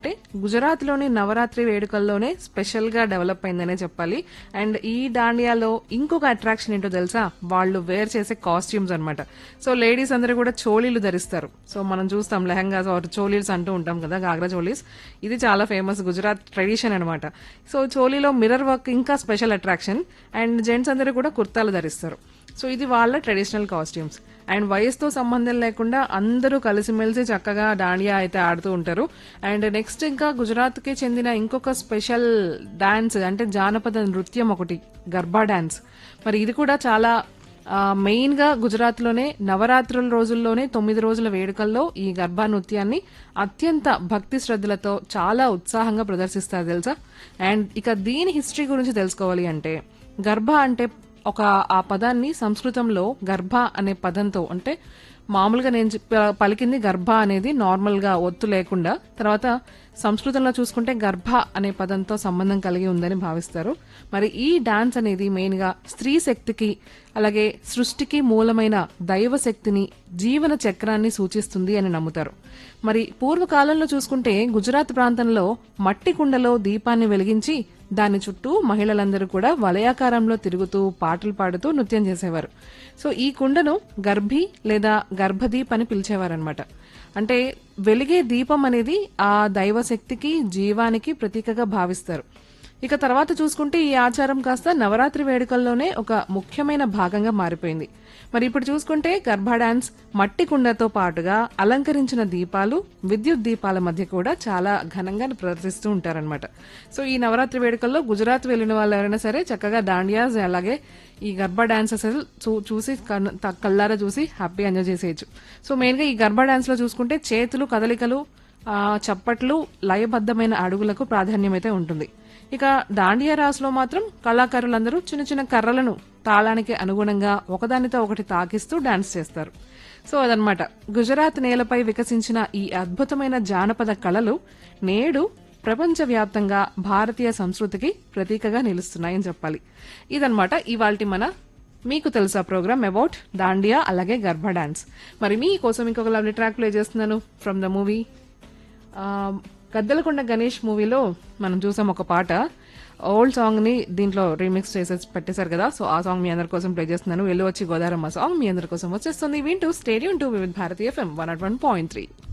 అంటే గుజరాత్లోని నవరాత్రి వేడుకల్లోనే స్పెషల్ గా డెవలప్ అయిందనే చెప్పాలి అండ్ ఈ దాండియాలో ఇంకొక అట్రాక్షన్ ఏంటో తెలుసా వాళ్ళు వేర్ చేసే కాస్ట్యూమ్స్ అన్నమాట సో లేడీస్ అందరూ కూడా చోళీలు ధరిస్తారు సో మనం చూస్తాం లెహంగాస్ ఆర్ చోలీస్ అంటూ ఉంటాం కదా గాగ్రా చోలీస్ ఇది చాలా ఫేమస్ గుజరాత్ ట్రెడిషన్ అనమాట సో చోలీలో మిర్రర్ వర్క్ ఇంకా స్పెషల్ అట్రాక్షన్ అండ్ జెంట్స్ అందరూ కూడా కుర్తాలు ధరిస్తారు సో ఇది వాళ్ళ ట్రెడిషనల్ కాస్ట్యూమ్స్ అండ్ వయసుతో సంబంధం లేకుండా అందరూ కలిసిమెలిసి చక్కగా దాండియా అయితే ఆడుతూ ఉంటారు అండ్ నెక్స్ట్ ఇంకా గుజరాత్కి చెందిన ఇంకొక స్పెషల్ డాన్స్ అంటే జానపద నృత్యం ఒకటి గర్భా డాన్స్ మరి ఇది కూడా చాలా మెయిన్ గా గుజరాత్ లోనే నవరాత్రుల రోజుల్లోనే తొమ్మిది రోజుల వేడుకల్లో ఈ గర్భా నృత్యాన్ని అత్యంత భక్తి శ్రద్ధలతో చాలా ఉత్సాహంగా ప్రదర్శిస్తారు తెలుసా అండ్ ఇక దీని హిస్టరీ గురించి తెలుసుకోవాలి అంటే గర్భ అంటే ఒక ఆ పదాన్ని సంస్కృతంలో గర్భ అనే పదంతో అంటే మామూలుగా నేను చెప్ప- పలికింది గర్భ అనేది నార్మల్ గా ఒత్తు లేకుండా తర్వాత సంస్కృతంలో చూసుకుంటే గర్భ అనే పదంతో సంబంధం కలిగి ఉందని భావిస్తారు మరి ఈ డాన్స్ అనేది మెయిన్ గా స్త్రీ శక్తికి అలాగే సృష్టికి మూలమైన దైవ శక్తిని జీవన చక్రాన్ని సూచిస్తుంది అని నమ్ముతారు మరి పూర్వకాలంలో చూసుకుంటే గుజరాత్ ప్రాంతంలో మట్టి కుండలో దీపాన్ని వెలిగించి దాని చుట్టూ మహిళలందరూ కూడా వలయాకారంలో తిరుగుతూ పాటలు పాడుతూ నృత్యం చేసేవారు సో ఈ కుండను గర్భి లేదా గర్భదీప్ అని పిలిచేవారనమాట అంటే వెలిగే దీపం అనేది ఆ దైవశక్తికి జీవానికి ప్రతీకగా భావిస్తారు ఇక తర్వాత చూసుకుంటే ఈ ఆచారం కాస్త నవరాత్రి వేడుకల్లోనే ఒక ముఖ్యమైన భాగంగా మారిపోయింది మరి ఇప్పుడు చూసుకుంటే గర్భా డాన్స్ మట్టి కుండతో పాటుగా అలంకరించిన దీపాలు విద్యుత్ దీపాల మధ్య కూడా చాలా ఘనంగా ప్రదర్శిస్తూ ఉంటారనమాట సో ఈ నవరాత్రి వేడుకల్లో గుజరాత్ వెళ్ళిన వాళ్ళు ఎవరైనా సరే చక్కగా దాండియాస్ అలాగే ఈ గర్భా డాన్సెస్ చూ- చూసి కన్ను- త- కళ్ళారా చూసి హ్యాపీ ఎంజాయ్ చేసేయచ్చు సో మెయిన్ గా ఈ గర్భా డాన్స్ లో చూసుకుంటే చేతులు కదలికలు ఆ, చప్పట్లు లయబద్ధమైన అడుగులకు ప్రాధాన్యం అయితే ఉంటుంది ఇక దాండియా రాసులో మాత్రం కళాకారులందరూ చిన్న చిన్న కర్రలను తాళానికి అనుగుణంగా ఒకదానితో ఒకటి తాకిస్తూ డాన్స్ చేస్తారు సో అదనమాట గుజరాత్ నేలపై వికసించిన ఈ అద్భుతమైన జానపద కళలు నేడు ప్రపంచవ్యాప్తంగా భారతీయ సంస్కృతికి ప్రతీకగా నిలుస్తున్నాయని చెప్పాలి ఇదనమాట ఇవాల్టి మన మీకు తెలుసా ప్రోగ్రామ్ అబౌట్ దాండియా అలాగే గర్భ డాన్స్ మరి మీ కోసం ఇంకొక లవ్లీ ట్రాక్ ప్లే చేస్తున్నాను from the movie Gaddalakonda Ganesh మూవీలో మనం చూసాం ఒక పాట ఓల్డ్ సాంగ్ ని దీంట్లో రీమిక్స్ చేసేసి పెట్టేశారు కదా సో ఆ సాంగ్ మీ అందరి కోసం ప్లే చేస్తున్నాను వెళ్ళి వచ్చి గోదారమ్మ సాంగ్ మీ అందరి కోసం వచ్చేస్తుంది వింటూ stadium two with Bharatiya FM one nought one point three